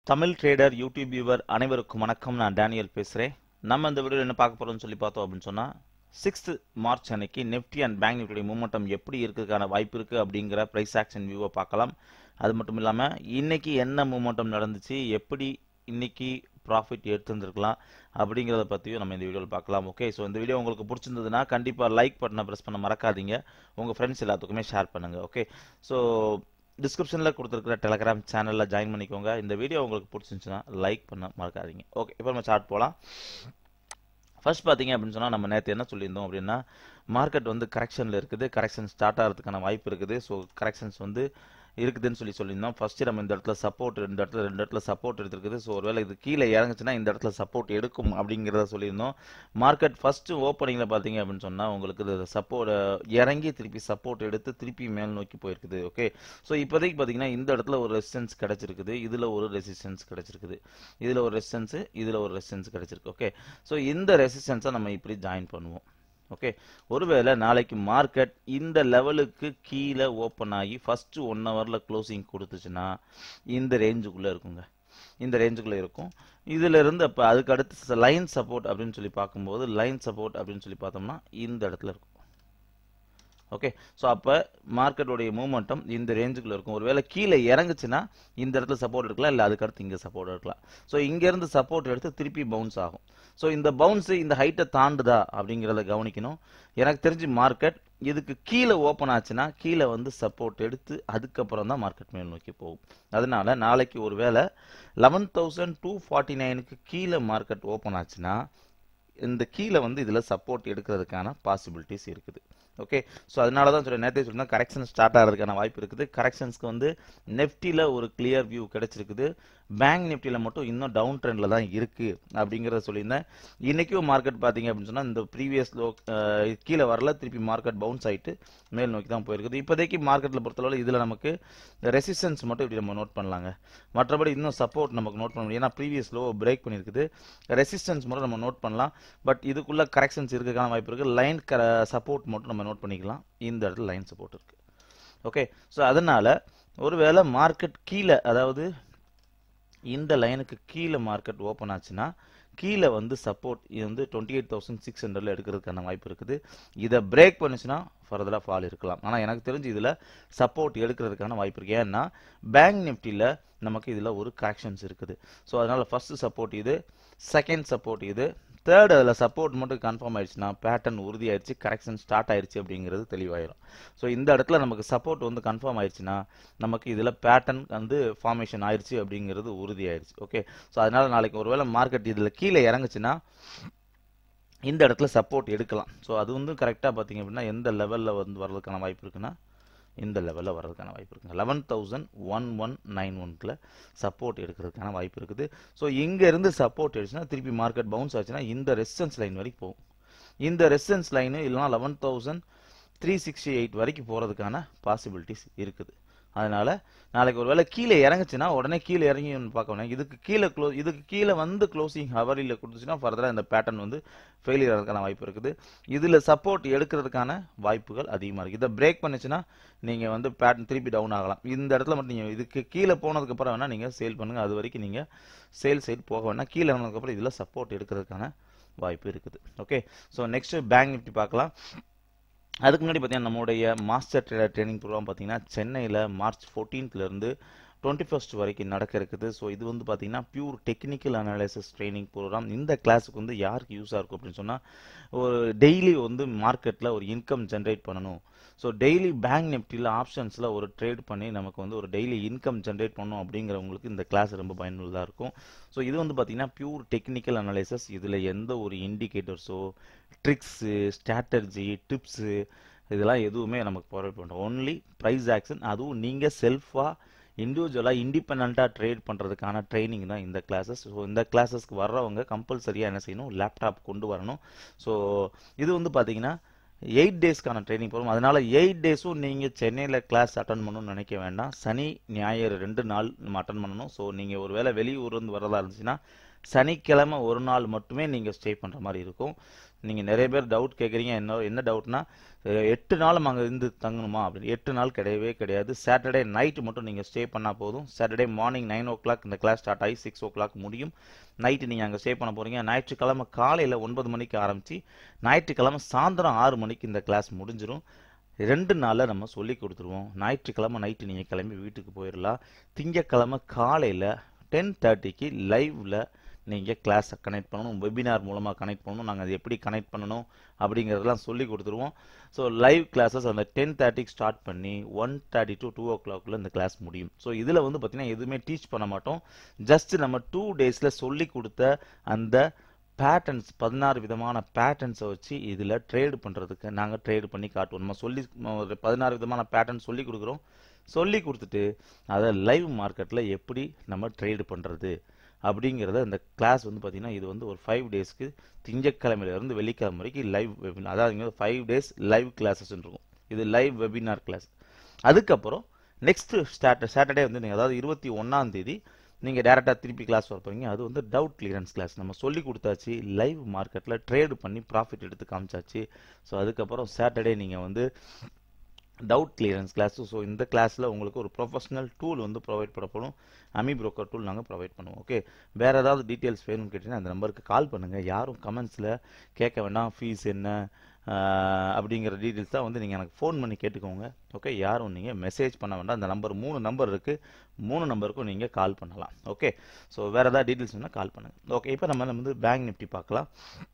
Tamil trader YouTube viewer அனைவருக்கும் வணக்கம் நான் டேனியல் பேசுகிறேன் நம்ம இந்த வீடியோவில் என்ன பார்க்க போகிறோம்னு சொல்லி பார்த்தோம் அப்படின்னு சொன்னால் சிக்ஸ்த் மார்ச் அன்னைக்கு நிஃப்டி அண்ட் பேங்க் நிஃப்டியுடைய மூமெண்டம் எப்படி இருக்கிறதுக்கான வாய்ப்பு இருக்குது அப்படிங்கிற ப்ரைஸ் ஆக்ஷன் வியூவை பார்க்கலாம் அது மட்டும் இல்லாமல் இன்னைக்கு என்ன மூமெண்டம் நடந்துச்சு எப்படி இன்னைக்கு ப்ராஃபிட் எடுத்துருந்துருக்கலாம் அப்படிங்கிறத பற்றியும் நம்ம இந்த வீடியோவில் பார்க்கலாம் ஓகே ஸோ இந்த வீடியோ உங்களுக்கு பிடிச்சிருந்ததுன்னா கண்டிப்பாக லைக் பட்டனை ப்ரெஸ் பண்ண மறக்காதீங்க உங்கள் ஃப்ரெண்ட்ஸ் எல்லாத்துக்குமே ஷேர் பண்ணுங்கள் ஓகே ஸோ டிஸ்கிரிப்ஷனில் கொடுத்துருக்குற டெலகிராம் சேனலில் ஜாயின் பண்ணிக்கோங்க இந்த வீடியோ உங்களுக்கு பிடிச்சிருந்துச்சுன்னா லைக் பண்ண மறக்காதீங்க ஓகே இப்போ நம்ம சார்ட் போகலாம் ஃபர்ஸ்ட் பார்த்தீங்க அப்படின்னு சொன்னால் நம்ம நேற்று என்ன சொல்லியிருந்தோம் அப்படின்னா மார்க்கெட் வந்து கரெக்ஷனில் இருக்குது கரெக்ஷன் ஸ்டார்ட் ஆகிறதுக்கான வாய்ப்பு இருக்குது ஸோ கரெக்ஷன்ஸ் வந்து இருக்குதுன்னு சொல்லி சொல்லியிருந்தோம் ஃபஸ்ட்டு நம்ம இந்த இடத்துல சப்போர்ட் இந்த இடத்துல ரெண்டு இடத்துல சப்போர்ட் எடுத்துருக்குது ஸோ ஒருவேளை இது கீழே இறங்குச்சுன்னா இந்த இடத்துல சப்போர்ட் எடுக்கும் அப்படிங்கிறத சொல்லியிருந்தோம் மார்க்கெட் ஃபஸ்ட்டு ஓப்பனிங்கில் பார்த்தீங்க அப்படின்னு சொன்னால் உங்களுக்கு இது சப்போர்ட் இறங்கி திருப்பி சப்போர்ட் எடுத்து திருப்பி மேல் நோக்கி போயிருக்குது ஓகே ஸோ இப்போதைக்கு பார்த்தீங்கன்னா இந்த இடத்துல ஒரு ரெசிஸ்டன்ஸ் கிடச்சிருக்குது இதில் ஒரு ரெசிஸ்டன்ஸ் கிடச்சிருக்குது இதில் ஒரு ரெசிஸ்டன்ஸு இதில் ஒரு ரெசிஸ்டன்ஸ் கிடச்சிருக்கு ஓகே ஸோ இந்த ரெசிஸ்டன்ஸை நம்ம இப்படி ஜாயின் பண்ணுவோம் ஓகே ஒருவேளை நாளைக்கு மார்க்கெட் இந்த லெவலுக்கு கீழே ஓப்பன் ஆகி ஃபஸ்ட்டு ஒன் ஹவரில் க்ளோசிங் கொடுத்துச்சுன்னா இந்த ரேஞ்சுக்குள்ளே இருக்குங்க இந்த ரேஞ்சுக்குள்ளே இருக்கும் இதில் இருந்து அப்போ அதுக்கு அடுத்து லைன் சப்போர்ட் அப்படின்னு சொல்லி பார்க்கும்போது லைன் சப்போர்ட் அப்படின்னு சொல்லி பார்த்தோம்னா இந்த இடத்துல இருக்கும் ஓகே ஸோ அப்போ மார்க்கெட்டோடைய மூமெண்டம் இந்த ரேஞ்சுக்குள்ள இருக்கும் ஒருவேளை கீழே இறங்குச்சுன்னா இந்த இடத்துல சப்போர்ட் எடுக்கலாம் இல்லை அதுக்கடுத்து இங்கே சப்போர்ட் எடுக்கலாம் ஸோ இங்கேருந்து சப்போர்ட் எடுத்து திருப்பி பவுன்ஸ் ஆகும் ஸோ இந்த பவுன்ஸு இந்த ஹைட்டை தாண்டுதா அப்படிங்கிறத கவனிக்கணும் எனக்கு தெரிஞ்சு மார்க்கெட் இதுக்கு கீழே ஓப்பன் ஆச்சுன்னா கீழே வந்து சப்போர்ட் எடுத்து அதுக்கப்புறம் தான் மார்க்கெட் மேல் நோக்கி போகும் அதனால நாளைக்கு ஒரு வேளை லெவன் தௌசண்ட் டூ ஃபார்ட்டி நைனுக்கு கீழே மார்க்கெட் ஓப்பன் ஆச்சுன்னா இந்த கீழே வந்து இதில் சப்போர்ட் எடுக்கிறதுக்கான பாசிபிலிட்டிஸ் இருக்குது ஓகே ஸோ அதனால தான் சொல்ல நேரத்தை சொன்னால் கரெக்ஷன் ஸ்டார்ட் ஆகிறதுக்கான வாய்ப்பு இருக்குது கரெக்ஷன்ஸ்க்கு வந்து நெஃப்டியில் ஒரு கிளியர் வியூ கிடச்சிருக்குது பேங்க் நிஃப்டியில் மட்டும் இன்னும் டவுன் ட்ரெண்டில் தான் இருக்குது அப்படிங்கிறத சொல்லியிருந்தேன் இன்றைக்கும் மார்க்கெட் பார்த்தீங்க அப்படின்னு சொன்னால் இந்த ப்ரீவியஸ் லோ கீழே வரல திருப்பி மார்க்கெட் பவுன்ஸ் ஆகிட்டு மேல் நோக்கி தான் போயிருக்குது இப்போதைக்கு மார்க்கெட்டில் பொறுத்தளவு இதில் நமக்கு ரெசிஸ்டன்ஸ் மட்டும் இப்படி நம்ம நோட் பண்ணலாங்க மற்றபடி இன்னும் சப்போர்ட் நமக்கு நோட் பண்ண முடியும் ஏன்னா ப்ரீவியஸ் லோ பிரேக் பண்ணியிருக்குது ரெசிஸ்டன்ஸ் மட்டும் நம்ம நோட் பண்ணலாம் பட் இதுக்குள்ள கரெக்ஷன்ஸ் இருக்கிறதுக்கான வாய்ப்பு இருக்குது லைன் சப்போர்ட் மட்டும் நம்ம நோட் பண்ணிக்கலாம் இந்த இடத்துல லைன் சப்போர்ட் இருக்குது ஓகே ஸோ அதனால் ஒருவேளை மார்க்கெட் கீழே அதாவது இந்த லைனுக்கு கீழே மார்க்கெட் ஓப்பன் ஆச்சுன்னா கீழே வந்து சப்போர்ட் இது வந்து டுவெண்ட்டி எயிட் தௌசண்ட் சிக்ஸ் ஹண்ட்ரட்ல எடுக்கிறதுக்கான வாய்ப்பு இருக்குது இதை பிரேக் பண்ணுச்சுன்னா ஃபர்தராக ஃபால் இருக்கலாம் ஆனால் எனக்கு தெரிஞ்சு இதில் சப்போர்ட் எடுக்கிறதுக்கான வாய்ப்பு இருக்குது ஏன்னா பேங்க் நிஃப்டியில் நமக்கு இதில் ஒரு கரெக்ஷன்ஸ் இருக்குது ஸோ அதனால் ஃபஸ்ட்டு சப்போர்ட் இது செகண்ட் சப்போர்ட் இது தேர்ட் அதில் சப்போர்ட் மட்டும் கன்ஃபார்ம் ஆயிடுச்சுன்னா பேட்டர்ன் உறுதி ஆயிடுச்சு கரெக்ஷன் ஸ்டார்ட் ஆயிடுச்சு அப்படிங்கிறது தெளிவாயிடும் ஸோ இந்த இடத்துல நமக்கு சப்போர்ட் வந்து கன்ஃபார்ம் ஆயிடுச்சுன்னா நமக்கு இதில் பேட்டர்ன் வந்து ஃபார்மேஷன் ஆயிடுச்சு அப்படிங்கிறது உறுதி ஆயிடுச்சு ஓகே ஸோ அதனால நாளைக்கு ஒருவேளை மார்க்கெட் இதில் கீழே இறங்குச்சுன்னா இந்த இடத்துல சப்போர்ட் எடுக்கலாம் ஸோ அது வந்து கரெக்டாக பார்த்தீங்க அப்படின்னா எந்த லெவலில் வந்து வர்றதுக்கான வாய்ப்பு இருக்குன்னா இந்த லெவலில் வர்றதுக்கான வாய்ப்பு இருக்குங்க eleven thousand one one nine ஒன்கில் சப்போர்ட் எடுக்கிறதுக்கான வாய்ப்பு இருக்குது ஸோ இங்கேருந்து சப்போர்ட் எடுச்சுன்னா திருப்பி மார்க்கெட் பவுன்ஸ் ஆச்சுன்னா இந்த ரெசிஸ்டன்ஸ் லைன் வரைக்கும் போகும் இந்த ரெசிஸ்டன்ஸ் லைனு இல்லைனா eleven thousand three sixty eight வரைக்கும் போகிறதுக்கான பாசிபிலிட்டிஸ் இருக்குது அதனால் நாளைக்கு ஒரு வேளை கீழே இறங்குச்சுன்னா உடனே கீழே இறங்கி பார்க்கணும் இதுக்கு கீழே க்ளோ இதுக்கு கீழே வந்து க்ளோசிங் ஹவரில் கொடுத்துச்சுன்னா ஃபர்தராக இந்த பேட்டர்ன் வந்து ஃபெயிலியர் ஆகிறதுக்கான வாய்ப்பு இருக்குது இதில் சப்போர்ட் எடுக்கிறதுக்கான வாய்ப்புகள் அதிகமாக இருக்குது இதை பிரேக் பண்ணுச்சுன்னா நீங்கள் வந்து பேட்டர்ன் திருப்பி டவுன் ஆகலாம் இந்த இடத்துல மட்டும் நீங்கள் இதுக்கு கீழே போனதுக்கப்புறம் வேணால் நீங்கள் சேல் பண்ணுங்கள் அது வரைக்கும் நீங்கள் சேல் சைடு போக வேணால் கீழே இறங்கினதுக்கப்புறம் இதில் சப்போர்ட் எடுக்கிறதுக்கான வாய்ப்பு இருக்குது okay so next Bank Nifty பார்க்கலாம் அதுக்கு முன்னாடி பார்த்தீங்கன்னா நம்மளுடைய மாஸ்டர் ட்ரேடர் ட்ரைனிங் ப்ரோக்ராம் பார்த்தீங்கன்னா சென்னையில் மார்ச் ஃபோர்டீன்த்லேருந்து டுவெண்ட்டி ஃபஸ்ட் வரைக்கும் நடக்க இருக்குது ஸோ இது வந்து பார்த்தீங்கன்னா pure technical analysis training program இந்த கிளாஸுக்கு வந்து யாருக்கு யூஸாக இருக்கும் அப்படின்னு சொன்னால் ஒரு டெய்லி வந்து மார்க்கெட்டில் ஒரு இன்கம் ஜென்ரேட் பண்ணணும் ஸோ டெய்லி பேங்க் நிஃப்டியில் ஆப்ஷன்ஸில் ஒரு ட்ரேட் பண்ணி நமக்கு வந்து ஒரு டெய்லி இன்கம் ஜென்ரேட் பண்ணணும் அப்படிங்கிறவங்களுக்கு இந்த கிளாஸ் ரொம்ப பயனுள்ளதாக இருக்கும் ஸோ இது வந்து பார்த்தீங்கன்னா பியூர் டெக்னிக்கல் அனாலிசிஸ் இதில் எந்த ஒரு இண்டிகேட்டர்ஸோ ட்ரிக்ஸு ஸ்ட்ராட்டர்ஜி டிப்ஸு இதெல்லாம் எதுவுமே நமக்கு ப்ரொவைட் பண்ணுறோம் ஒன்லி ப்ரைஸ் ஆக்ஷன் அதுவும் நீங்கள் செல்ஃபாக இண்டிவிஜுவலாக இண்டிபெண்ட்டாக ட்ரேட் பண்ணுறதுக்கான ட்ரைனிங் தான் இந்த கிளாஸஸ் ஸோ இந்த கிளாஸஸ்க்கு வர்றவங்க கம்பல்சரியாக என்ன செய்யணும் லேப்டாப் கொண்டு வரணும் ஸோ இது வந்து பார்த்தீங்கன்னா எயிட் டேஸ்க்கான ட்ரைனிங் போகிறோம் அதனால் எயிட் டேஸும் நீங்கள் சென்னையில் கிளாஸ் அட்டன் பண்ணணும்னு நினைக்க வேண்டாம் சனி ஞாயிறு ரெண்டு நாள் நம்ம அட்டன் பண்ணணும் ஸோ நீங்கள் ஒரு வேளை வெளியூர்லேருந்து வரதா இருந்துச்சுன்னா சனிக்கிழமை ஒரு நாள் மட்டுமே நீங்கள் ஸ்டே பண்ணுற மாதிரி இருக்கும் நீங்கள் நிறைய பேர் டவுட் கேட்குறீங்க என்ன என்ன டவுட்னா அஹ் எட்டு நாள் அங்கே இருந்து தங்கணுமா அப்படின்னு எட்டு நாள் கிடையவே கிடையாது சாட்டர்டே நைட்டு மட்டும் நீங்கள் ஸ்டே பண்ணால் போதும் Saturday morning nine o'clock இந்த கிளாஸ் ஸ்டார்ட் ஆகி சிக்ஸ் ஓ கிளாக் முடியும் நைட்டு நீங்கள் அங்கே ஸ்டே பண்ண போகிறீங்க ஞாயிற்றுக்கிழமை காலையில் ஒன்பது மணிக்கு ஆரம்பித்து ஞாயிற்றுக்கிழமை சாயந்தரம் ஆறு மணிக்கு இந்த கிளாஸ் முடிஞ்சிடும் ரெண்டு நாளில் நம்ம சொல்லி கொடுத்துருவோம் ஞாயிற்றுக்கிழமை நைட்டு நீங்கள் கிளம்பி வீட்டுக்கு போயிடலாம் திங்கக்கிழமை காலையில் டென் தேர்ட்டிக்கு லைவில் நீங்கள் கிளாஸை கனெக்ட் பண்ணணும் வெபினார் மூலமாக கனெக்ட் பண்ணணும் நாங்கள் அது எப்படி கனெக்ட் பண்ணணும் அப்படிங்கிறதெல்லாம் சொல்லி கொடுத்துருவோம் ஸோ லைவ் கிளாஸஸ் அந்த டென் தேர்ட்டிக்கு ஸ்டார்ட் பண்ணி ஒன் தேர்ட்டி டு டூ ஓ கிளாக்குள்ள இந்த கிளாஸ் முடியும் ஸோ இதில் வந்து பார்த்திங்கன்னா எதுவுமே டீச் பண்ண மாட்டோம் ஜஸ்ட் நம்ம டூ டேஸில் சொல்லி கொடுத்த அந்த பேட்டர்ன்ஸ் பதினாறு விதமான பேட்டர்ன்ஸை வச்சு இதில் ட்ரேடு பண்ணுறதுக்கு நாங்கள் ட்ரேடு பண்ணி காட்டுவோம் நம்ம சொல்லி ஒரு பதினாறு விதமான பேட்டர்ன் சொல்லி கொடுக்குறோம் சொல்லி கொடுத்துட்டு அதை லைவ் மார்க்கெட்டில் எப்படி நம்ம ட்ரேடு பண்ணுறது அப்படிங்கிறத இந்த கிளாஸ் வந்து பார்த்திங்கன்னா இது வந்து ஒரு ஃபைவ் டேஸ்க்கு திங்கக்கிழமையிலேருந்து வெள்ளிக்கிழமை வரைக்கும் லைவ் வெபினார் அதாவது இங்கே ஃபைவ் டேஸ் லைவ் கிளாஸஸ் இருக்கும் இது லைவ் வெபினார் கிளாஸ் அதுக்கப்புறம் நெக்ஸ்ட் ஸ்டார்ட் சாட்டர்டே வந்து நீங்கள் அதாவது இருபத்தி ஒன்றாம் தேதி நீங்கள் டேரெக்டாக திருப்பி கிளாஸ் வர போறீங்க அது வந்து டவுட் கிளியரன்ஸ் கிளாஸ் நம்ம சொல்லி கொடுத்தாச்சு லைவ் மார்க்கெட்டில் ட்ரேடு பண்ணி ப்ராஃபிட் எடுத்து காமிச்சாச்சு ஸோ அதுக்கப்புறம் சாட்டர்டே நீங்கள் வந்து டவுட் கிளியரன்ஸ் கிளாஸ் ஸோ இந்த கிளாஸில் உங்களுக்கு ஒரு ப்ரொஃபஷனல் டூல் வந்து ப்ரொவைட் பண்ணப்படும் அமி ப்ரோக்கர் டூல் நாங்கள் ப்ரொவைட் பண்ணுவோம் ஓகே வேறு ஏதாவது டீட்டெயில்ஸ் வேணும்னு கேட்டிங்கன்னா அந்த நம்பருக்கு கால் பண்ணுங்கள் யாரும் கமெண்ட்ஸில் கேட்க வேண்டாம் ஃபீஸ் என்ன ஆஹ், அப்படிங்கிற டீட்டெயில்ஸ் தான் வந்து நீங்கள் எனக்கு ஃபோன் பண்ணி கேட்டுக்கோங்க ஓகே யாரும் நீங்கள் மெசேஜ் பண்ண வேண்டாம் அந்த நம்பர் மூணு நம்பர் இருக்குது மூணு நம்பருக்கும் நீங்கள் கால் பண்ணலாம் ஓகே ஸோ வேறு ஏதாவது டீட்டெயில்ஸ் வேணால் கால் பண்ணுங்கள் ஓகே இப்போ நம்ம வந்து பேங்க் நிஃப்டி பார்க்கலாம்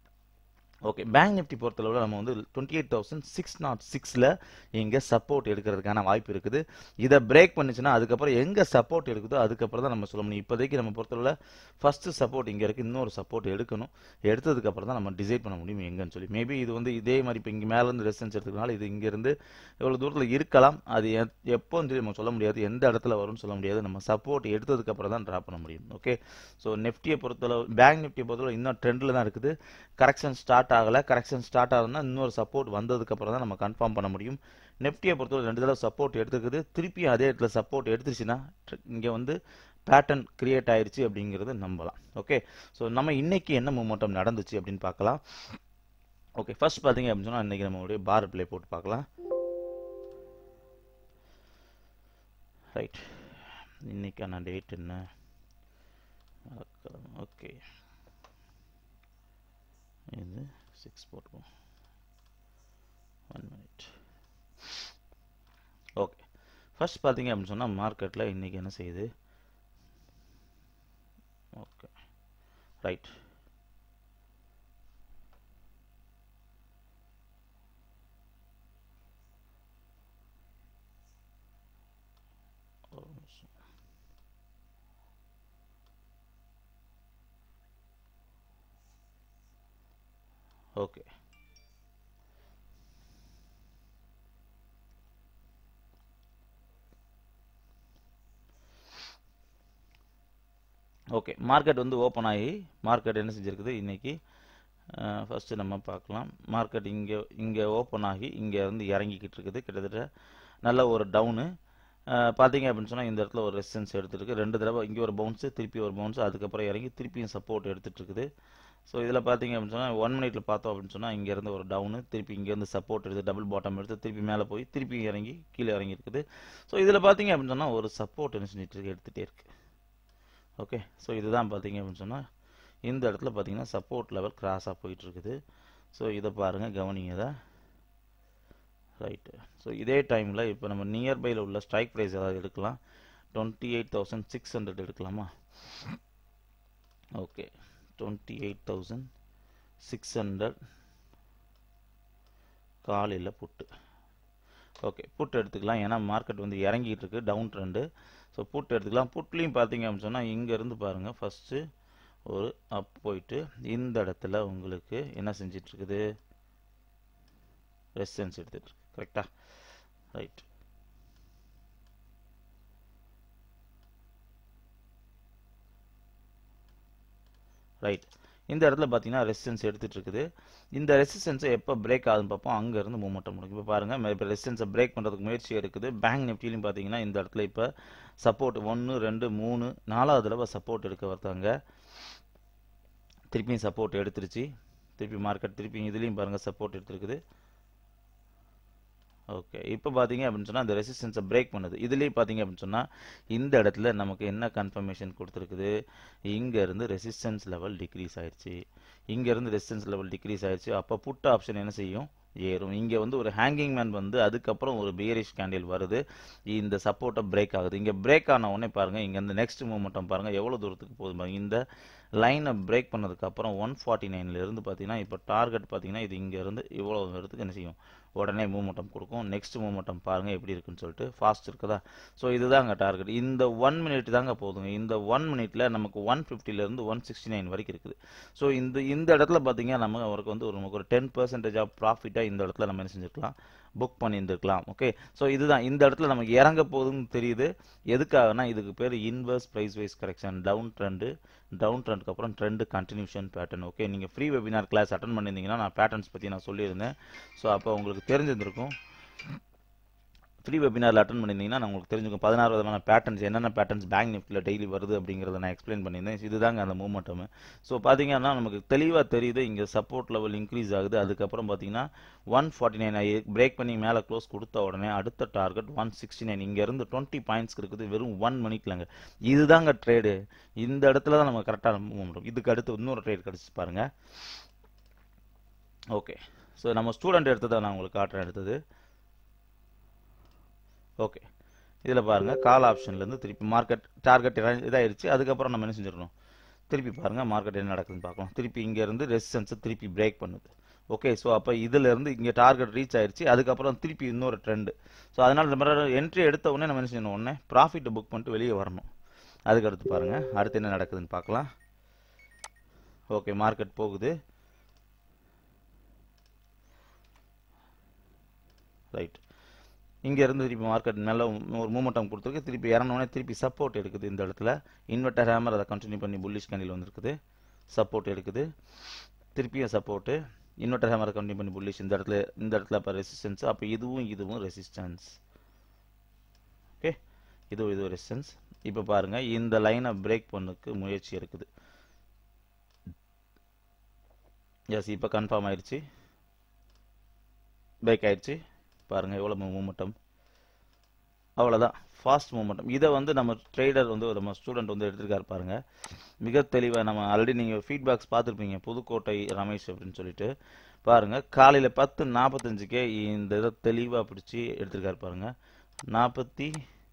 ஓகே பேங்க் நிஃப்டி பொறுத்தளவில் நம்ம வந்து twenty eight thousand six nought சிக்ஸில் இங்கே சப்போர்ட் எடுக்கிறதுக்கான வாய்ப்பு இருக்குது இதை பிரேக் பண்ணுச்சுன்னா அதுக்கப்புறம் எங்கே சப்போர்ட் எடுக்குதோ அதுக்கப்புறம் தான் நம்ம சொல்ல முடியும் இப்போதைக்கு நம்ம பொறுத்தளவில் ஃபஸ்ட்டு சப்போர்ட் இங்கே இருக்குது இன்னொரு சப்போர்ட் எடுக்கணும் எடுத்ததுக்கப்புறம் தான் நம்ம டிசைட் பண்ண முடியும் எங்கன்னு சொல்லி மேபி இது வந்து இதே மாதிரி இப்போ இங்கே மேலேருந்து ரெசிஸ்டன்ஸ் எடுத்துக்கனால இது இங்கேருந்து எவ்வளோ தூரத்தில் இருக்கலாம் அது எப்- எப்போன்னு சொல்லி நம்ம சொல்ல முடியாது எந்த இடத்துல வரும்னு சொல்ல முடியாது நம்ம சப்போர்ட் எடுத்ததுக்கப்புறம் தான் ட்ரா பண்ண முடியும் ஓகே ஸோ நிஃப்டியை பொறுத்தளவு பேங்க் நிஃப்டியை பொறுத்தளவு இன்னும் ட்ரெண்டில் தான் இருக்குது கரெக்ஷன் ஸ்டார்ட் ஆகலை கரெக்ஷன் ஸ்டார்ட் ஆகுதுன்னா இன்னொரு சப்போர்ட் வந்ததுக்கப்புறம் தான் நம்ம கன்ஃபார்ம் பண்ண முடியும் நெஃப்டியை பொறுத்தவரை ரெண்டு தடவை சப்போர்ட் எடுத்துக்குது திருப்பியும் அதே இடத்துல சப்போர்ட் எடுத்துருச்சுன்னா இங்கே வந்து பேட்டர்ன் கிரியேட் ஆயிருச்சு அப்படிங்கிறத நம்பலாம் ஓகே ஸோ நம்ம இன்னைக்கு என்ன மூமெண்டம் நடந்துச்சு அப்படின்னு பார்க்கலாம் ஓகே ஃபர்ஸ்ட் பார்த்தீங்க அப்படின்னு சொன்னால் இன்னைக்கு நம்மளுடைய பார் ப்ளே போட்டு பார்க்கலாம் ரைட் இன்னைக்கான டேட் என்ன ஓகே இது சிக்ஸ் போட்டுருவோம் ஒன் மினிட் ஓகே ஃபர்ஸ்ட் பார்த்தீங்க அப்படின்னு சொன்னால் மார்க்கெட்டில் இன்றைக்கி என்ன செய்யுது ஓகே ரைட் ஒரு நிமிஷம் ஓகே ஓகே மார்க்கெட் வந்து ஓப்பன் ஆகி மார்க்கெட் என்ன செஞ்சிருக்குது இன்னைக்கு ஃபஸ்ட்டு நம்ம பார்க்கலாம் மார்க்கெட் இங்கே இங்கே ஓப்பன் ஆகி இங்கே வந்து இறங்கிக்கிட்டு இருக்குது கிட்டத்தட்ட நல்ல ஒரு டவுனு பார்த்தீங்க அப்படின்னு சொன்னால் இந்த இடத்துல ஒரு ரெசிஸ்டன்ஸ் எடுத்துருக்கு ரெண்டு தடவை இங்கே ஒரு பவுன்ஸு திருப்பி ஒரு பவுன்ஸ் அதுக்கப்புறம் இறங்கி திருப்பியும் சப்போர்ட் எடுத்துட்டு இருக்குது ஸோ இதில் பார்த்தீங்க அப்படின்னு சொன்னால் ஒன் மினிட்ல பார்த்தோம் அப்படின்னு சொன்னால் இங்கேருந்து ஒரு டவுனு திருப்பி இங்கேருந்து சப்போர்ட் எடுத்து டபுள் பாட்டம் எடுத்து திருப்பி மேலே போய் திருப்பி இறங்கி கீழே இறங்கி இருக்குது ஸோ இதில் பார்த்தீங்க அப்படின்னு சொன்னால் ஒரு சப்போர்ட் என்ன செஞ்சுட்டு இருக்கு எடுத்துகிட்டே இருக்கு ஓகே ஸோ இதுதான் பார்த்தீங்க அப்படின்னு சொன்னால் இந்த இடத்துல பார்த்தீங்கன்னா சப்போர்ட் லெவல் கிராஸாக போயிட்டு இருக்குது ஸோ இதை பாருங்கள் கவனிங்க இதை ரைட்டு ஸோ இதே டைமில் இப்போ நம்ம நியர்பையில் உள்ள ஸ்ட்ரைக் ப்ரைஸ் ஏதாவது எடுக்கலாம் twenty eight thousand six hundred எடுக்கலாமா okay twenty eight thousand six hundred காலையில் புட்டு ஓகே புட் எடுத்துக்கலாம் ஏன்னா மார்க்கெட் வந்து இறங்கிட்டு இருக்கு டவுன் ட்ரெண்டு ஸோ புட் எடுத்துக்கலாம் புட்லேயும் பார்த்தீங்க அப்படின்னு சொன்னால் இங்கேருந்து பாருங்கள் ஃபஸ்ட்டு ஒரு அப் போயிட்டு இந்த இடத்துல உங்களுக்கு என்ன செஞ்சிட்டு இருக்குது ரெசிஸ்டன்ஸ் எடுத்துட்டு இருக்கு கரெக்டா ரைட் ரைட் இந்த இடத்துல பார்த்தீங்கன்னா ரெசிஸ்டன்ஸ் எடுத்துட்டு இருக்குது இந்த ரெசிஸ்டன்ஸை எப்போ பிரேக் ஆகுதுன்னு பார்ப்போம் அங்கேருந்து மூவ்மெண்ட் முடியும் இப்போ பாருங்கள் இப்போ ரெசிஸ்டன்ஸை பிரேக் பண்ணுறதுக்கு முயற்சி இருக்குது பேங்க் நிஃப்டிலையும் பார்த்தீங்கன்னா இந்த இடத்துல இப்போ சப்போர்ட் ஒன்று ரெண்டு மூணு நாலாவது தடவை சப்போர்ட் எடுக்க வர்த்தாங்க திருப்பியும் சப்போர்ட் எடுத்துருச்சு திருப்பி மார்க்கெட் திருப்பி இதுலேயும் பாருங்கள் சப்போர்ட் எடுத்துருக்குது ஓகே இப்போ பார்த்தீங்க அப்படின்னு சொன்னால் அந்த ரெசிஸ்டன்ஸை பிரேக் பண்ணுது இதுலேயும் பார்த்தீங்க அப்படின்னு சொன்னால் இந்த இடத்துல நமக்கு என்ன கன்ஃபர்மேஷன் கொடுத்துருக்குது இங்கேருந்து ரெசிஸ்டன்ஸ் லெவல் டிக்ரீஸ் ஆயிடுச்சு இங்கேருந்து ரெசிஸ்டன்ஸ் லெவல் டிக்ரீஸ் ஆயிடுச்சு அப்போ புட் ஆப்ஷன் என்ன செய்யும் ஏறும் இங்கே வந்து ஒரு ஹேங்கிங் மேன் வந்து அதுக்கப்புறம் ஒரு பியரிஷ் கேண்டில் வருது இந்த சப்போர்ட்டை பிரேக் ஆகுது இங்கே பிரேக் ஆன உடனே பாருங்கள் இங்கே இந்த நெக்ஸ்ட் மூமெண்டம் பாருங்கள் எவ்வளோ தூரத்துக்கு போகுது பாருங்க இந்த லைனை பிரேக் பண்ணதுக்கப்புறம் ஒன் ஃபார்ட்டி நைன்லேருந்து பார்த்தீங்கன்னா இப்போ டார்கெட் பார்த்தீங்கன்னா இது இங்கேருந்து இவ்வளோ இடத்துக்கு என்ன செய்யும் உடனே மூமெண்டம் கொடுக்கும் நெக்ஸ்ட் மூமெண்டம் பாருங்கள் எப்படி இருக்குன்னு சொல்லிட்டு ஃபாஸ்ட் இருக்குதா ஸோ இதுதாங்க டார்கெட் இந்த ஒன் மினிட் தாங்க போதுங்க இந்த ஒன் மினிட்ல நமக்கு ஒன் ஃபிஃப்டிலேருந்து ஒன் சிக்ஸ்டி நைன் வரைக்கும் இருக்குது ஸோ இந்த இந்த இடத்துல பார்த்தீங்கன்னா நம்ம அவருக்கு வந்து ஒரு நமக்கு ஒரு டென் பர்சன்டேஜ் ஆஃப் ப்ராஃபிட்டாக இந்த இடத்துல நம்ம என்ன செஞ்சுருக்கலாம் புக் பண்ணியிருந்துருக்கலாம் ஓகே ஸோ இதுதான் இந்த இடத்துல நமக்கு இறங்க போகுதுன்னு தெரியுது எதுக்காகனா இதுக்கு பேர் inverse price wise correction down trend down ட்ரெண்டுக்கு அப்புறம் ட்ரெண்டு கண்டினியூஷன் பேட்டர்ன் ஓகே நீங்கள் ஃப்ரீ வெபினார் கிளாஸ் அட்டன் பண்ணியிருந்தீங்கன்னா நான் பேட்டர்ன்ஸ் பற்றி நான் சொல்லியிருந்தேன் ஸோ அப்போ உங்களுக்கு தெரிஞ்சிருந்திருக்கும் ஃப்ரீ வெபினாரில் அட்டன் பண்ணியிருந்தீங்கன்னா நான் உங்களுக்கு தெரிஞ்சுக்கும் பதினாறு விதமான பேட்டர்ன்ஸ் என்னென்ன பேட்டர்ன்ஸ் பேங்க் நிஃப்டியில் டெய்லி வருது அப்படிங்கிறத நான் எக்ஸ்பிளைன் பண்ணியிருந்தேன் இதுதாங்க அந்த மூமெண்ட்டும் ஸோ பார்த்தீங்கன்னா நமக்கு தெளிவாக தெரியுது இங்கே சப்போர்ட் லெவல் இன்க்ரீஸ் ஆகுது அதுக்கப்புறம் பார்த்தீங்கன்னா ஒன் ஃபார்ட்டி நைன் பிரேக் பண்ணி மேலே க்ளோஸ் கொடுத்த உடனே அடுத்த டார்கெட் ஒன் சிக்ஸ்டி நைன் இங்கேருந்து டுவெண்ட்டி பாயிண்ட்ஸ் இருக்குது வெறும் ஒன் மணிக்குலங்க இதுதாங்க ட்ரேடு இந்த இடத்துல தான் நம்ம கரெக்டாக மூமெண்ட் இதுக்கு அடுத்து இன்னொரு ட்ரேட் கிடச்சி பாருங்கள் ஓகே ஸோ நம்ம ஸ்டூடெண்ட் எடுத்ததை நான் உங்களுக்கு காட்டுறேன் எடுத்தது ஓகே இதில் பாருங்கள் கால் ஆப்ஷன்லேருந்து திருப்பி மார்க்கெட் டார்கெட் இதாகிடுச்சு அதுக்கப்புறம் நம்ம என்ன செஞ்சிடணும் திருப்பி பாருங்கள் மார்க்கெட் என்ன நடக்குதுன்னு பார்க்கலாம் திருப்பி இங்கேருந்து ரெசிஸ்டன்ஸை திருப்பி பிரேக் பண்ணுது ஓகே ஸோ அப்போ இதிலேருந்து இங்கே டார்கெட் ரீச் ஆயிடுச்சு அதுக்கப்புறம் திருப்பி இன்னொரு ட்ரெண்டு ஸோ அதனால் நம்ம என்ட்ரி எடுத்த உடனே நம்ம என்ன செய்யணும் உடனே ப்ராஃபிட்டை புக் பண்ணிட்டு வெளியே வரணும் அதுக்கு அடுத்து பாருங்கள் அடுத்து என்ன நடக்குதுன்னு பார்க்கலாம் ஓகே மார்க்கெட் போகுது ரைட் இங்கே இருந்து திருப்பி மார்க்கெட் நல்ல ஒரு மூமெண்டம் கொடுத்துருக்கு திருப்பி இறங்கினோடனே திருப்பி சப்போர்ட் எடுக்குது இந்த இடத்துல இன்வெர்டர் ஹேமர் அதை கண்டினியூ பண்ணி புல்லிஷ் கேண்டில் வந்திருக்குது சப்போர்ட் எடுக்குது திருப்பியும் சப்போர்ட்டு இன்வெர்டர் ஹேமரை கண்டினியூ பண்ணி புல்லிஷ் இந்த இடத்துல இந்த இடத்துல இப்போ ரெசிஸ்டன்ஸ் அப்போ இதுவும் இதுவும் ரெசிஸ்டன்ஸ் ஓகே இதுவும் இதுவும் ரெசிஸ்டன்ஸ் இப்போ பாருங்கள் இந்த லைனை பிரேக் பண்ணுக்கு முயற்சி இருக்குது எஸ் இப்போ கன்ஃபார்ம் ஆயிடுச்சு பிரேக் ஆயிடுச்சு பாருங்கள் எவ்வளோ மூமெண்டம் அவ்வளோதான் ஃபாஸ்ட் மூமெண்டம் இதை வந்து நம்ம ட்ரேடர் வந்து நம்ம ஸ்டூடெண்ட் வந்து எடுத்திருக்காரு பாருங்க மிக தெளிவாக நம்ம ஆல்ரெடி நீங்கள் ஃபீட்பேக்ஸ் பார்த்துருப்பீங்க புதுக்கோட்டை ரமேஷ் அப்படின்னு சொல்லிட்டு பாருங்கள் காலையில் பத்து நாற்பத்தஞ்சுக்கே இந்த இதை தெளிவாக பிடிச்சி எடுத்திருக்காரு பாருங்க நாற்பத்தி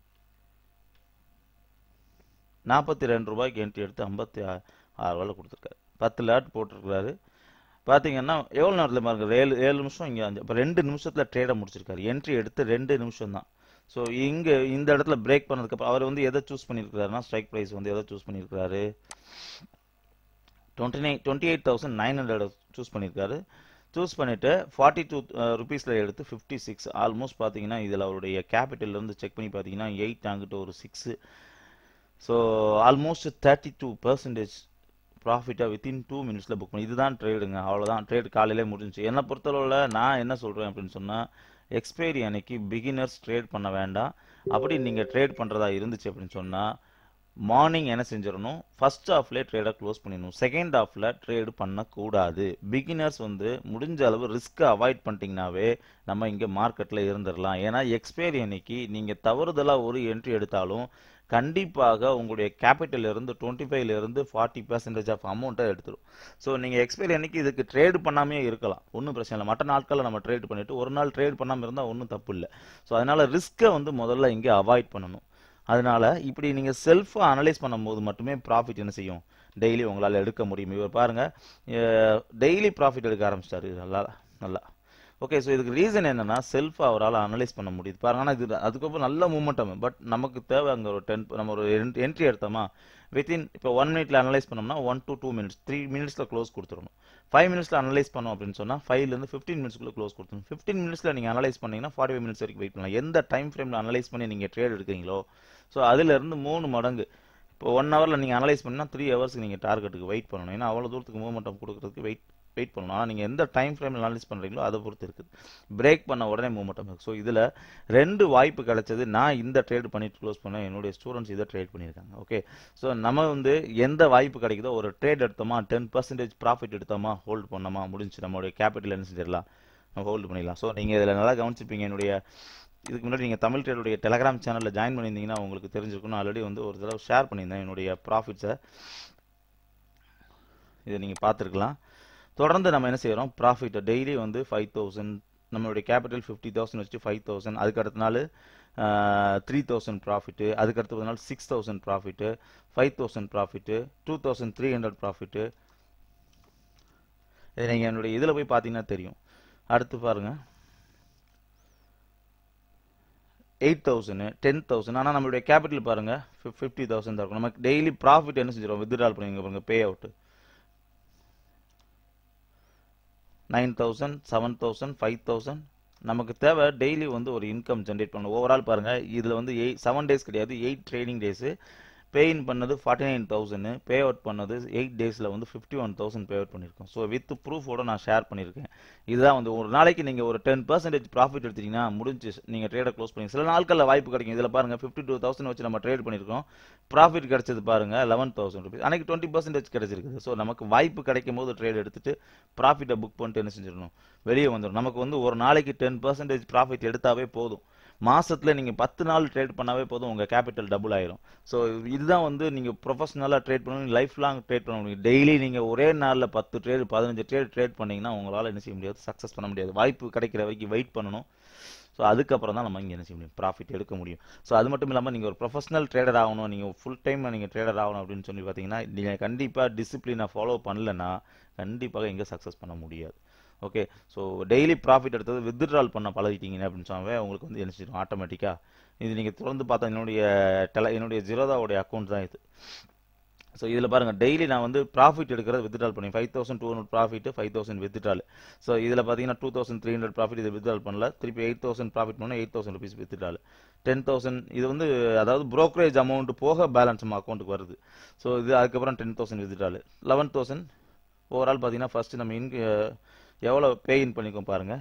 நாற்பத்தி ரெண்டு ரூபாய்க்கு என்ட்ரி எடுத்து ஐம்பத்தி ஆறு ரூபாயில் கொடுத்துருக்காரு பத்து லேட் போட்டிருக்கிறாரு பார்த்தீங்கன்னா எவ்வளோ நேரத்தில் பாருங்க ஏழு ஏழு நிமிஷம் இங்கே அஞ்சு இப்போ ரெண்டு நிமிஷத்தில் ட்ரேடை முடிச்சிருக்காரு என்ட்ரி எடுத்து ரெண்டு நிமிஷம் தான் ஸோ இங்கே இந்த இடத்துல பிரேக் பண்ணதுக்கப்புறம் அவர் வந்து எதை சூஸ் பண்ணியிருக்கிறாருன்னா ஸ்ட்ரைக் ப்ரைஸ் வந்து எதை சூஸ் பண்ணியிருக்கிறாரு twenty nine twenty eight thousand nine hundred choose பண்ணியிருக்காரு சூஸ் பண்ணிவிட்டு ஃபார்ட்டி டூ ருபீஸில் எடுத்து ஃபிஃப்டி சிக்ஸ் ஆல்மோஸ்ட் பார்த்தீங்கன்னா இதில் அவருடைய கேபிட்டல்லேருந்து செக் பண்ணி பார்த்தீங்கன்னா எயிட் அங்கிட்ட ஒரு six so almost thirty two percentage ப்ராஃபிட்டாக வித்தின் டூ மினிட்ஸில் புக் பண்ணி இதுதான் ட்ரேடுங்க அவ்வளோதான் ட்ரேட் காலையிலே முடிஞ்சிச்சு என்னை பொறுத்தளவில் நான் என்ன சொல்கிறேன் அப்படின்னு சொன்னால் எக்ஸ்பைரி அன்னைக்கு பிகினர்ஸ் ட்ரேட் பண்ண வேண்டாம் அப்படி நீங்கள் ட்ரேட் பண்ணுறதா இருந்துச்சு அப்படின்னு சொன்னால் மார்னிங் என்ன செஞ்சிடணும் ஃபர்ஸ்ட் ஹாஃப்லேயே ட்ரேடை க்ளோஸ் பண்ணிடணும் செகண்ட் ஹாஃபில் ட்ரேடு பண்ணக்கூடாது பிகினர்ஸ் வந்து முடிஞ்ச அளவு ரிஸ்க்கை அவாய்ட் பண்ணிட்டீங்கனாவே நம்ம இங்கே மார்க்கெட்டில் இருந்துடலாம் ஏன்னா எக்ஸ்பைரி அன்னைக்கு நீங்கள் தவறுதலாக ஒரு என்ட்ரி எடுத்தாலும் கண்டிப்பாக உங்களுடைய கேபிட்டல் இருந்து டுவெண்ட்டி ஃபைவ்ல இருந்து ஃபார்ட்டி பர்சன்டேஜ் ஆஃப் அமௌண்ட்டை எடுத்துரும் ஸோ நீங்கள் எக்ஸ்பைரி அன்னைக்கு இதுக்கு ட்ரேடு பண்ணாமே இருக்கலாம் ஒன்றும் பிரச்சனை இல்லை மற்ற நாட்களில் நம்ம ட்ரேட் பண்ணிட்டு ஒரு நாள் ட்ரேட் பண்ணாமல் இருந்தால் ஒன்றும் தப்பு இல்லை ஸோ அதனால ரிஸ்க்கை வந்து முதல்ல இங்கே அவாய்ட் பண்ணணும் அதனால இப்படி நீங்கள் செல்ஃபாக அனலைஸ் பண்ணும்போது மட்டுமே ப்ராஃபிட் என்ன செய்யும் டெய்லி உங்களால் எடுக்க முடியும் இவர் பாருங்க டெய்லி ப்ராஃபிட் எடுக்க ஆரம்பிச்சிட்டாரு நல்லா நல்லா ஓகே ஸோ இதுக்கு ரீசன் என்னன்னா செல்ஃபாக அவரால் அனலைஸ் பண்ண முடியுது பாருங்க ஆனால் இது அதுக்கப்புறம் நல்ல மூமெண்டம் பட் நமக்கு தேவை அங்கே ஒரு டென் நம்ம ஒரு என்ட்ரி எடுத்தோமா வித்தின் இப்போ ஒன் மினிட்ல அனலைஸ் பண்ணோம்னா one to two minutes three மினிட்ஸில் க்ளோஸ் கொடுத்துடணும் ஃபைவ் மினிட்ஸில் அனலைஸ் பண்ணோம் அப்படின்னு சொன்னால் ஃபைவ்லேருந்து ஃபிஃப்டீன் மினிட்ஸ்க்குள்ள க்ளோஸ் கொடுத்துரும் ஃபிஃப்டீன் மினிட்ஸில் நீங்கள் அனலைஸ் பண்ணீங்கன்னா ஃபார்ட்டி ஃபைவ் மினிட்ஸ் வரைக்கும் வெயிட் பண்ணலாம் எந்த டைம் ஃப்ரேமில் அனலைஸ் பண்ணி நீங்கள் ட்ரேட் எடுக்கிறீங்களோ ஸோ அதுலேருந்து மூணு மடங்கு இப்போ ஒன் ஹவரில் நீங்கள் அனலைஸ் பண்ணால் த்ரீ ஹவர்ஸ்க்கு நீங்கள் டார்கெட்டுக்கு வெயிட் பண்ணணும் ஏன்னா அவ்வளோ தூரத்துக்கு மூவ்மெண்டம் கொடுக்குறதுக்கு வெயிட் வெயிட் பண்ணணும் ஆனால் நீங்கள் எந்த டைம் ஃப்ரேமில் அனலைஸ் பண்ணுறீங்களோ அதை பொறுத்து இருக்குது பிரேக் பண்ண உடனே மூமெண்டம் இருக்குது ஸோ இதில் ரெண்டு வாய்ப்பு கிடைச்சது நான் இந்த ட்ரேட் பண்ணிட்டு க்ளோஸ் பண்ணேன் என்னுடைய ஸ்டூடெண்ட்ஸ் இதை ட்ரேட் பண்ணியிருக்காங்க ஓகே ஸோ நம்ம வந்து எந்த வாய்ப்பு கிடைக்குதோ ஒரு ட்ரேட் எடுத்தோமா டென் பர்சன்டேஜ் ப்ராஃபிட் எடுத்தோமா ஹோல்ட் பண்ணோமா முடிஞ்சு நம்மளுடைய கேபிட்டல் என்ன செஞ்சிடலாம் நம்ம ஹோல்டு பண்ணிடலாம் ஸோ நீங்கள் இதில் நல்லா கவனிச்சிருப்பீங்க என்னுடைய இதுக்கு முன்னாடி நீங்கள் தமிழ் ட்ரேடுடைய டெலகிராம் சேனலில் ஜாயின் பண்ணியிருந்தீங்கன்னா உங்களுக்கு தெரிஞ்சிருக்கும் நான் ஆல்ரெடி வந்து ஒரு தடவை ஷேர் பண்ணியிருந்தேன் என்னுடைய ப்ராஃபிட்ஸை இதை நீங்கள் பார்த்துருக்கலாம் தொடர்ந்து நம்ம என்ன செய்கிறோம் ப்ராஃபிட்டை டெய்லி வந்து ஃபைவ் தௌசண்ட் நம்மளுடைய கேபிட்டல் ஃபிஃப்டி தௌசண்ட் வச்சு ஃபைவ் தௌசண்ட் அதுக்கு அடுத்த நாள் த்ரீ தௌசண்ட் ப்ராஃபிட்டு அதுக்கு அடுத்த நாள் six thousand profit five thousand profit two thousand three hundred profit இது நீங்கள் என்னுடைய இதில் போய் பார்த்தீங்கன்னா தெரியும் அடுத்து பாருங்கள் எயிட் தௌசண்ட் டென் தௌசண்ட் ஆனால் நம்மளுடைய கேபிட்டல் பாருங்கள் ஃபிஃப்டி தௌசண்ட் தான் இருக்கும் நமக்கு டெய்லி ப்ராஃபிட் என்ன செஞ்சிடும் வித்ட்ரால் பண்ணுவீங்க பாருங்க pay out nine thousand seven thousand five thousand நமக்கு தேவை டெய்லி வந்து ஒரு இன்கம் ஜென்ரேட் பண்ணணும் ஓவரால் பாருங்கள் இதில் வந்து எயிட் செவன் டேஸ் கிடையாது eight trading days pay in பண்ணது forty nine thousand pay out பண்ணது எயிட் டேஸில் வந்து fifty one thousand pay out பண்ணியிருக்கோம் ஸோ வித் ப்ரூஃபோட நான் ஷேர் பண்ணியிருக்கேன் இதுதான் வந்து ஒரு நாளைக்கு நீங்கள் ஒரு டென் பர்சன்டேஜ் ப்ராஃபிட் எடுத்தீங்கன்னா முடிஞ்சு நீங்கள் ட்ரேடை க்ளோஸ் பண்ணி சில நாட்களில் வாய்ப்பு கிடைக்கும் இதில் பாருங்கள் ஃபிஃப்டி டூ தௌசண்ட் வச்சு நம்ம ட்ரேட் பண்ணியிருக்கோம் ப்ராஃபிட் கிடைச்சது பாருங்கள் லெவன் தௌசண்ட் ருபீஸ் அன்றைக்கி டுவெண்ட்டி பர்சன்டேஜ் கிடைச்சிருக்குது ஸோ நமக்கு வாய்ப்பு கிடைக்கும் போது ட்ரேட் எடுத்துட்டு ப்ராஃபிட்டை புக் பண்ணிட்டு என்ன செஞ்சிடணும் வெளியே வந்துடும் நமக்கு வந்து ஒரு நாளைக்கு டென் பர்சன்டேஜ் ப்ராஃபிட் எடுத்தாவே போதும் மாசத்துல நீங்க பத்து நாள் ட்ரேட் பண்ணாவே போதும் உங்க கேபிட்டல் டபுள் ஆயிரும் ஸோ இதுதான் வந்து நீங்க ப்ரொஃபஷனலா ட்ரேட் பண்ணணும் லைஃப் லாங் ட்ரேட் பண்ண முடியும் டெய்லி நீங்க ஒரே நாள்ல பத்து ட்ரேட் பதினஞ்சு ட்ரேட் ட்ரேட் பண்ணீங்கன்னா உங்களால என்ன செய்ய முடியாது சக்சஸ் பண்ண முடியாது வாய்ப்பு கிடைக்கிற வரைக்கும் வெயிட் பண்ணணும் ஸோ அதுக்கப்புறம் தான் நம்ம இங்கே என்ன செய்ய முடியும் ப்ராஃபிட் எடுக்க முடியும் ஸோ அது மட்டும் இல்லாமல் நீங்கள் ஒரு ப்ரொஃபஷனல் ட்ரேடர் ஆகணும் நீங்கள் ஃபுல் டைம் நீங்கள் ட்ரேடர் ஆகணும் அப்படின்னு சொல்லி பார்த்தீங்கன்னா நீங்கள் கண்டிப்பாக டிசிப்ளினை ஃபாலோ பண்ணலன்னா கண்டிப்பாக இங்கே சக்ஸஸ் பண்ண முடியாது ஓகே ஸோ டெய்லி ப்ராஃபிட் எடுத்தது வித்ட்ரால் பண்ண பழகிட்டீங்க அப்படின்னு சொன்னாவே உங்களுக்கு வந்து என்ன செய்யும் ஆட்டோமேட்டிக்காக இது நீங்கள் தொடர்ந்து பார்த்தா என்னுடைய டெல என்னுடைய ஜிரோதாவுடைய அக்கௌண்ட் தான் இது ஸோ இதில் பாருங்கள் டெய்லி நான் வந்து ப்ராஃபிட் எடுக்கிறது வித்ட்ரால் பண்ணி five thousand two hundred profit five thousand withdraw so இதில் பார்த்தீங்கன்னா two thousand three hundred profit இது வித்ட்ரால் பண்ணல திருப்பி எயிட் தௌசண்ட் ப்ராஃபிட் பண்ணால் eight thousand rupees withdraw ten thousand இது வந்து அதாவது ப்ரோக்கரேஜ் அமௌண்ட் போக பேலன்ஸ் நம்ம அக்கௌண்ட்டுக்கு வருது ஸோ இது அதுக்கப்புறம் ten thousand withdraw eleven thousand overall பார்த்தீங்கன்னா ஃபஸ்ட்டு நம்ம இன்க் எவ்வளோ பே இன் பண்ணிக்கோம் பாருங்கள்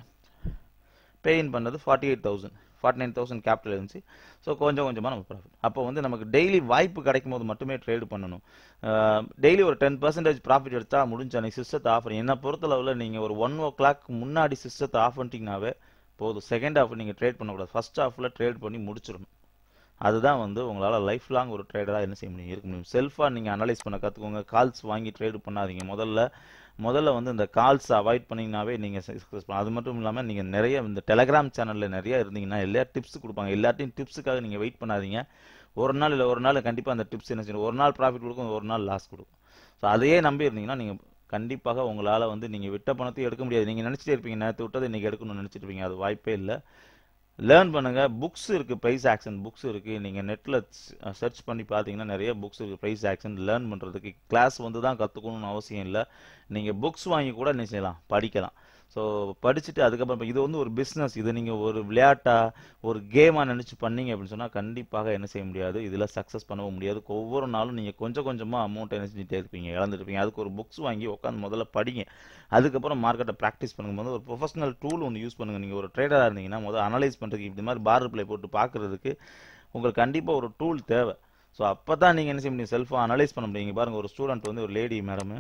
பே இன் பண்ணது forty eight thousand forty nine thousand capital இருந்துச்சு ஸோ கொஞ்சம் கொஞ்சமாக நம்ம ப்ராஃபிட் அப்போ வந்து நமக்கு டெய்லி வாய்ப்பு கிடைக்கும் போது மட்டுமே ட்ரேடு பண்ணணும் டெய்லி ஒரு டென் பர்சன்டேஜ் ப்ராஃபிட் எடுத்தால் முடிஞ்ச அன்னைக்கு சிஸ்டத்தை ஆஃப் பண்ணி என்னை பொறுத்தளவில் நீங்கள் ஒரு ஒன் ஓ கிளாக் முன்னாடி சிஸ்டத்தை ஆஃப் பண்ணிட்டீங்கனாவே போதும் செகண்ட் ஹாஃப் நீங்கள் ட்ரேட் பண்ணக்கூடாது ஃபர்ஸ்ட் ஹாஃபில் ட்ரேட் பண்ணி முடிச்சிடணும் அதுதான் வந்து உங்களால் லைஃப் லாங் ஒரு ட்ரேடராக என்ன செய்ய முடியும் இருக்க முடியும் செல்ஃபாக நீங்கள் அனலைஸ் பண்ண கற்றுக்கோங்க கால்ஸ் வாங்கி ட்ரேடு பண்ணாதீங்க முதல்ல முதல்ல வந்து இந்த கால்ஸ் அவாய்ட் பண்ணிங்கனாவே நீங்கள் சக்ஸஸ் பண்ணலாம் அது மட்டும் இல்லாமல் நீங்கள் நிறைய இந்த டெலகிராம் சேனலில் நிறைய இருந்தீங்கன்னா எல்லா டிப்ஸ் கொடுப்பாங்க எல்லாத்தையும் டிப்ஸுக்காக நீங்கள் வெயிட் பண்ணாதீங்க ஒரு நாள் இல்லை ஒரு நாள் கண்டிப்பாக அந்த டிப்ஸ் என்ன செய்யணும் ஒரு நாள் ப்ராஃபிட் கொடுக்கும் ஒரு நாள் லாஸ் கொடுக்கும் ஸோ அதையே நம்பி இருந்தீங்கன்னா நீங்கள் கண்டிப்பாக உங்களால் வந்து நீங்கள் விட்ட பணத்தையும் எடுக்க முடியாது நீங்கள் நினச்சிட்டே இருப்பீங்க நேற்று விட்டதை இன்றைக்கி எடுக்கணும்னு நினச்சிட்டு இருப்பீங்க அது வாய்ப்பே இல்லை லேர்ன் பண்ணுங்க புக்ஸ் இருக்கு ப்ரைஸ் ஆக்ஷன் புக்ஸ் இருக்கு நீங்க நெட்ல சர்ச் பண்ணி பார்த்தீங்கன்னா நிறைய புக்ஸ் இருக்கு ப்ரைஸ் ஆக்ஷன் லேர்ன் பண்றதுக்கு கிளாஸ் வந்து தான் கத்துக்கணும்னு அவசியம் இல்லை நீங்க புக்ஸ் வாங்கி கூட என்ன செய்யலாம் படிக்கலாம் ஸோ படிச்சுட்டு அதுக்கப்புறம் இது வந்து ஒரு பிஸ்னஸ் இது நீங்கள் ஒரு விளையாட்டா ஒரு கேமாக நினச்சி பண்ணீங்க அப்படின்னு சொன்னால் கண்டிப்பாக என்ன செய்ய முடியாது இதில் சக்ஸஸ் பண்ணவும் முடியாது ஒவ்வொரு நாளும் நீங்கள் கொஞ்சம் கொஞ்சமாக அமௌண்ட் என்ன செஞ்சுட்டே இருப்பீங்க இழந்துருப்பீங்க அதுக்கு ஒரு புக்ஸ் வாங்கி உட்காந்து முதல்ல படிங்க அதுக்கப்புறம் மார்க்கெட்டை ப்ராக்டிஸ் பண்ணும்போது ஒரு ப்ரொஃபஷனல் டூல் ஒன்று யூஸ் பண்ணுங்கள் நீங்கள் ஒரு ட்ரேடராக இருந்தீங்கன்னா முதல்ல அனலைஸ் பண்ணுறதுக்கு இப்படி மாதிரி பார் பிளே போட்டு பார்க்குறதுக்கு உங்களுக்கு கண்டிப்பாக ஒரு டூல் தேவை ஸோ அப்போ தான் நீங்கள் என்ன செய்ய முடியும் செல்ஃபாக அனலைஸ் பண்ண முடியும் பாருங்கள் ஒரு ஸ்டூடெண்ட் வந்து ஒரு லேடி மேடம்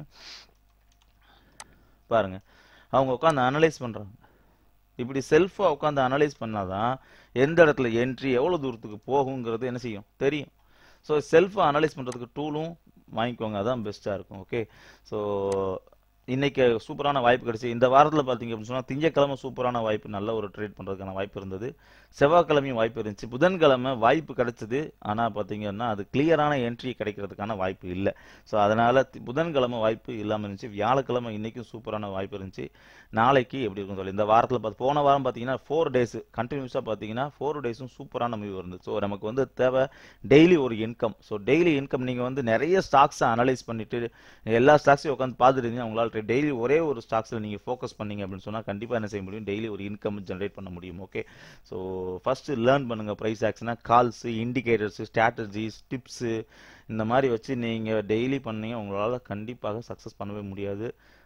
பாருங்கள் அவங்க உட்காந்து அனலைஸ் பண்ணுறாங்க இப்படி செல்ஃபாக உட்காந்து அனலைஸ் பண்ணாதான் எந்த இடத்துல என்ட்ரி எவ்வளோ தூரத்துக்கு போகுங்கிறது என்ன செய்யும் தெரியும் ஸோ செல்ஃபாக அனலைஸ் பண்ணுறதுக்கு டூலும் வாங்கிக்கோங்க அதான் பெஸ்ட்டாக இருக்கும் ஓகே ஸோ இன்னைக்கு சூப்பரான வாய்ப்பு கிடைச்சி இந்த வாரத்தில் பார்த்தீங்க அப்படின்னு சொன்னால் திங்கக்கிழமை சூப்பரான வாய்ப்பு நல்ல ஒரு ட்ரேட் பண்ணுறதுக்கான வாய்ப்பு இருந்தது செவ்வாய்க்கிழமையும் வாய்ப்பு இருந்துச்சு புதன்கிழமை வாய்ப்பு கிடைச்சது ஆனால் பார்த்தீங்கன்னா அது கிளியரான என்ட்ரி கிடைக்கிறதுக்கான வாய்ப்பு இல்லை ஸோ அதனால் புதன்கிழமை வாய்ப்பு இல்லாமல் இருந்துச்சு வியாழக்கிழமை இன்றைக்கும் சூப்பரான வாய்ப்பு இருந்துச்சு நாளைக்கு எப்படி இருக்கும் சொல்லி இந்த வாரத்தில் பார்த்து போன வாரம் பார்த்தீங்கன்னா ஃபோர் டேஸ் கண்டினியூஸாக பார்த்தீங்கன்னா ஃபோர் டேஸும் சூப்பரான மூவ் இருந்தது ஸோ நமக்கு வந்து தேவை டெய்லி ஒரு இன்கம் ஸோ டெய்லி இன்கம் நீங்கள் வந்து நிறைய ஸ்டாக்ஸை அனலைஸ் பண்ணிட்டு எல்லா ஸ்டாக்ஸையும் உட்காந்து பார்த்துட்டு இருந்தீங்கன்னா உங்களால் டெய்லி ஒரே ஒரு ஸ்டாக்ஸில் நீங்கள் ஃபோக்கஸ் பண்ணீங்க அப்படின்னு சொன்னால் கண்டிப்பாக என்ன செய்ய முடியும் டெய்லி ஒரு இன்கம் ஜென்ரேட் பண்ண முடியும் ஓகே ஸோ ஃபஸ்ட்டு லேர்ன் பண்ணுங்கள் ப்ரைஸ் ஆக்ஷனாக கால்ஸு இண்டிகேட்டர்ஸு ஸ்ட்ராட்டஜிஸ் டிப்ஸு இந்த மாதிரி வச்சு நீங்கள் டெய்லி பண்ணீங்க உங்களால் கண்டிப்பாக சக்ஸஸ் பண்ணவே முடியாது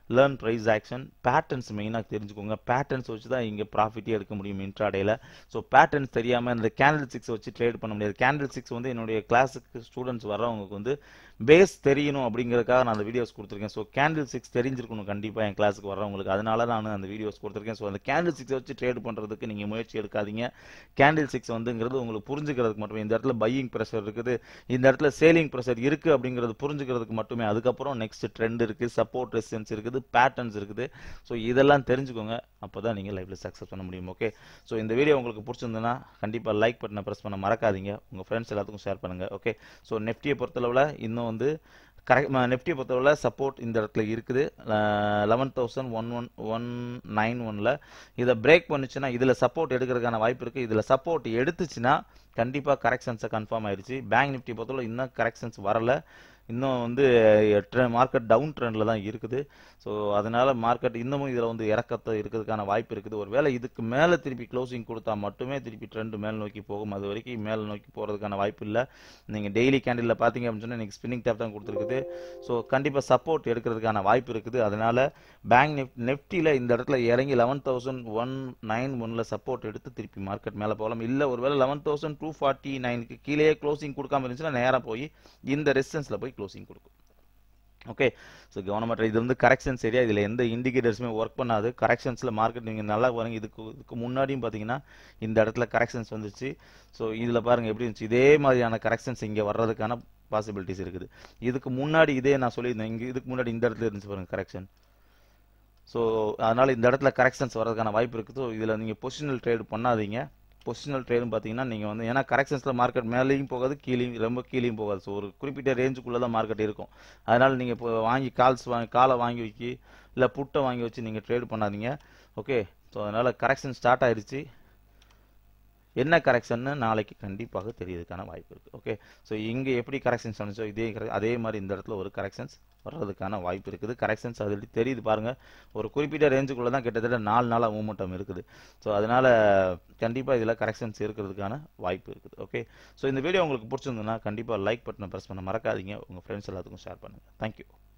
லேர்ன் ப்ரைஸ் ஆக்ஷன் பேட்டர்ன்ஸ் மெயினாக தெரிஞ்சுக்கோங்க பேட்டர்ன்ஸ் வச்சு தான் இங்கே ப்ராஃபிட்டே எடுக்க முடியும் இன்ட்ராடேல ஸோ பேட்டர்ன்ஸ் தெரியாமல் இந்த கேண்டில் சிக்ஸ் வச்சு ட்ரேட் பண்ண முடியாது கேண்டில் சிக்ஸ் வந்து என்னுடைய கிளாஸுக்கு ஸ்டூடெண்ட்ஸ் வர்றவங்களுக்கு வந்து பேஸ் தெரியணும் அப்படிங்கிறதுக்காக நான் அந்த வீடியோஸ் கொடுத்துருக்கேன் ஸோ கேண்டில் சிக்ஸ் தெரிஞ்சிருக்கணும் கண்டிப்பாக என் கிளாஸுக்கு வர்றவங்களுக்கு அதனால நான் அந்த வீடியோஸ் கொடுத்துருக்கேன் ஸோ அந்த கேண்டில் சிக்ஸ் வச்சு ட்ரேட் பண்ணுறதுக்கு நீங்கள் முயற்சி எடுக்காதீங்க கேண்டில் சிக்ஸ் வந்துங்கிறது உங்களுக்கு புரிஞ்சுக்கிறதுக்கு மட்டுமே இந்த இடத்துல பையிங் ப்ரெஷர் இருக்குது இந்த இடத்துல சேலிங் ப்ரெஷர் இருக்குது அப்படிங்கிறது புரிஞ்சுக்கிறதுக்கு மட்டுமே அதுக்கப்புறம் நெக்ஸ்ட் ட்ரெண்ட் இருக்குது சப்போர்ட் ரெசிஸ்டன்ஸ் இருக்குது பேட்டர்ன்ஸ் இருக்குது ஸோ இதெல்லாம் தெரிஞ்சுக்கோங்க அப்போ தான் நீங்கள் லைஃப்பில் சக்ஸஸ் பண்ண முடியும் ஓகே ஸோ இந்த வீடியோ உங்களுக்கு பிடிச்சிருந்ததுன்னா கண்டிப்பாக லைக் பட்டனை ப்ரெஸ் பண்ண மறக்காதீங்க உங்கள் ஃப்ரெண்ட்ஸ் எல்லாத்துக்கும் ஷேர் பண்ணுங்கள் ஓகே ஸோ நெஃப்டியை பொறுத்தளவில் இன்னும் வந்து கரெக்ட் நெஃப்டியை பொறுத்தளவில் சப்போர்ட் இந்த இடத்துல இருக்குது eleven thousand one one one nine ஒனில் இதை பிரேக் பண்ணுச்சுன்னா இதில் சப்போர்ட் எடுக்கிறதுக்கான வாய்ப்பு இருக்குது இதில் சப்போர்ட் எடுத்துச்சுன்னா கண்டிப்பாக கரெக்ஷன்ஸை கன்ஃபார்ம் ஆயிடுச்சு பேங்க் நிஃப்டி பொறுத்தவரை இன்னும் கரெக்ஷன்ஸ் வரல இன்னும் வந்து மார்க்கெட் டவுன் ட்ரெண்டில் தான் இருக்குது ஸோ அதனால் மார்க்கெட் இன்னமும் இதில் வந்து இறக்கத்தை இருக்கிறதுக்கான வாய்ப்பு இருக்குது ஒருவேளை இதுக்கு மேலே திருப்பி க்ளோசிங் கொடுத்தா மட்டுமே திருப்பி ட்ரெண்ட் மேல் நோக்கி போகும் அது வரைக்கும் மேல் நோக்கி போகிறதுக்கான வாய்ப்பு இல்லை நீங்கள் டெய்லி கேண்டிலில் பார்த்தீங்க அப்படின்னு சொன்னால் இன்றைக்கி ஸ்பின்னிங் டேப் தான் கொடுத்துருக்குது ஸோ கண்டிப்பாக சப்போர்ட் எடுக்கிறதுக்கான வாய்ப்பு இருக்குது அதனால் பேங்க் நிஃப்ட் நெஃப்டியில் இந்த இடத்துல இறங்கி லெவன் தௌசண்ட் ஒன் நைன் ஒனில் சப்போர்ட் எடுத்து திருப்பி மார்க்கெட் மேலே போகலாம் இல்லை ஒருவேளை லெவன் தௌசண்ட் டூ ஃபார்ட்டி நைனுக்கு கீழே க்ளோசிங் கொடுக்காம இருந்துச்சுன்னா நேராக போய் இந்த ரெசிஸ்டன்ஸில் போய் க்ளோசிங் கொடுக்கும் ஓகே ஸோ கவர்மெண்ட் இது வந்து கரெக்ஷன்ஸ் ஏரியா இதில் எந்த இண்டிகேட்டர்ஸுமே ஒர்க் பண்ணாது கரெக்ஷன்ஸில் மார்க்கெட் நீங்கள் நல்லா பாருங்க இதுக்கு இதுக்கு முன்னாடியும் பார்த்தீங்கன்னா இந்த இடத்துல கரெக்ஷன்ஸ் வந்துச்சு ஸோ இதில் பாருங்கள் எப்படி இருந்துச்சு இதே மாதிரியான கரெக்ஷன்ஸ் இங்கே வர்றதுக்கான பாசிபிலிட்டிஸ் இருக்குது இதுக்கு முன்னாடி இதே நான் சொல்லியிருந்தேன் இங்கே இதுக்கு முன்னாடி இந்த இடத்துல இருந்துச்சு பாருங்கள் கரெக்ஷன் ஸோ அதனால் இந்த இடத்துல கரெக்ஷன்ஸ் வர்றதுக்கான வாய்ப்பு இருக்குது ஸோ இதில் நீங்கள் பொசிஷனல் ட்ரேட் பண்ணாதீங்க பொசிஷனல் ட்ரேடும் பார்த்தீங்கன்னா நீங்கள் வந்து ஏன்னா கரெக்ஷன்ஸில் மார்க்கெட் மேலேயும் போகாது கீழேயும் ரொம்ப கீழேயும் போகாது ஸோ ஒரு குறிப்பிட்ட ரேஞ்சுக்குள்ளே தான் மார்க்கெட் இருக்கும் அதனால் நீங்கள் இப்போ வாங்கி கால்ஸ் வாங்கி காலை வாங்கி வைக்கி இல்லை புட்டை வாங்கி வச்சு நீங்கள் ட்ரேட் பண்ணாதீங்க ஓகே ஸோ அதனால் கரெக்ஷன் ஸ்டார்ட் ஆயிடுச்சு என்ன கரெக்ஷன்னு நாளைக்கு கண்டிப்பாக தெரியறதுக்கான வாய்ப்பு இருக்குது ஓகே ஸோ இங்கே எப்படி கரெக்ஷன்ஸ் வந்துச்சோ இதே அதே மாதிரி இந்த இடத்துல ஒரு கரெக்ஷன்ஸ் வர்றதுக்கான வாய்ப்பு இருக்குது கரெக்ஷன்ஸ் அது தெரியுது பாருங்கள் ஒரு குறிப்பிட்ட ரேஞ்சுக்குள்ளே தான் கிட்டத்தட்ட நாலு நாளாக மூமெண்டம் இருக்குது ஸோ அதனால் கண்டிப்பாக இதில் கரெக்ஷன்ஸ் இருக்கிறதுக்கான வாய்ப்பு இருக்குது ஓகே ஸோ இந்த வீடியோ உங்களுக்கு பிடிச்சிருந்ததுன்னா கண்டிப்பாக லைக் பட்டனை ப்ரெஸ் பண்ண மறக்காதீங்க உங்கள் ஃப்ரெண்ட்ஸ் எல்லாத்துக்கும் ஷேர் பண்ணுங்கள் தேங்க்யூ